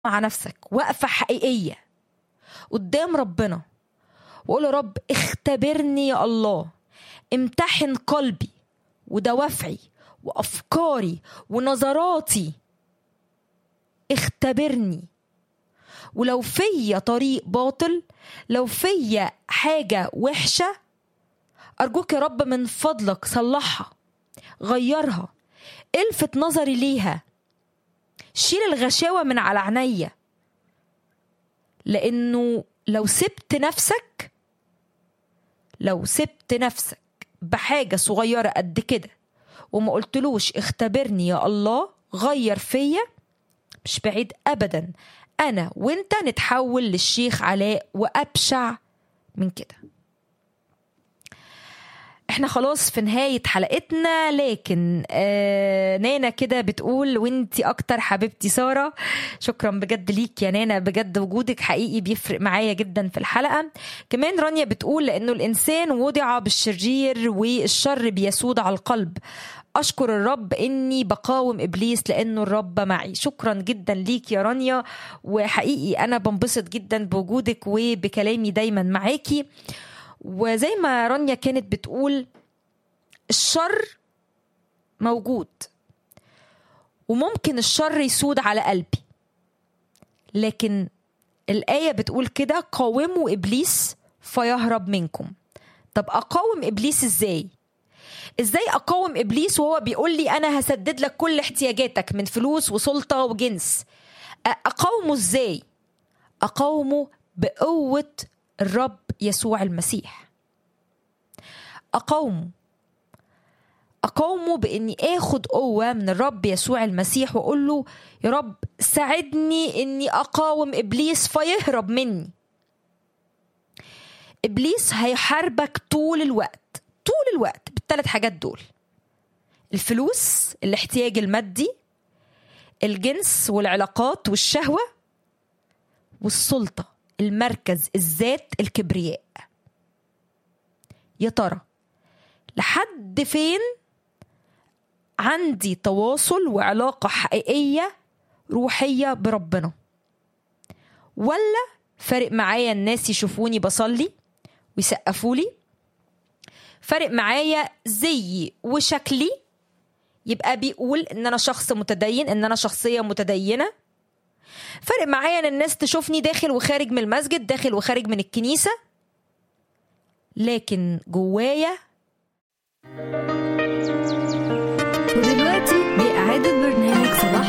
مع نفسك وقفة حقيقية قدام ربنا وقول يا رب اختبرني يا الله امتحن قلبي ودوافعي وافكاري ونظراتي اختبرني ولو فيا طريق باطل لو فيا حاجه وحشه ارجوك يا رب من فضلك صلحها غيرها الفت نظري ليها شيل الغشاوه من على عينيا لانه لو سبت نفسك لو سبت نفسك بحاجه صغيره قد كده وما قلتلوش اختبرني يا الله غير فيا مش بعيد ابدا انا وانت نتحول للشيخ علاء وابشع من كده احنا خلاص في نهاية حلقتنا لكن آه نانا كده بتقول وانتي اكتر حبيبتي سارة شكرا بجد ليك يا نانا بجد وجودك حقيقي بيفرق معايا جدا في الحلقة كمان رانيا بتقول لانه الانسان وضع بالشرير والشر بيسود على القلب اشكر الرب اني بقاوم ابليس لانه الرب معي شكرا جدا ليك يا رانيا وحقيقي انا بنبسط جدا بوجودك وبكلامي دايما معاكي وزي ما رانيا كانت بتقول الشر موجود وممكن الشر يسود على قلبي لكن الآية بتقول كده قاوموا إبليس فيهرب منكم طب أقاوم إبليس إزاي؟ إزاي أقاوم إبليس وهو بيقول لي أنا هسدد لك كل احتياجاتك من فلوس وسلطة وجنس أقاومه إزاي؟ أقاومه بقوة الرب يسوع المسيح أقاومه أقاومه بإني آخد قوة من الرب يسوع المسيح وأقول له يا رب ساعدني إني أقاوم إبليس فيهرب مني إبليس هيحاربك طول الوقت طول الوقت بالثلاث حاجات دول الفلوس الاحتياج المادي الجنس والعلاقات والشهوة والسلطة المركز الذات الكبرياء يا ترى لحد فين عندي تواصل وعلاقة حقيقية روحية بربنا ولا فارق معايا الناس يشوفوني بصلي ويسقفوا لي فارق معايا زيي وشكلي يبقى بيقول ان انا شخص متدين ان انا شخصية متدينة فارق معايا ان الناس تشوفني داخل وخارج من المسجد داخل وخارج من الكنيسة لكن جوايا ودلوقتي بإعادة برنامج صباح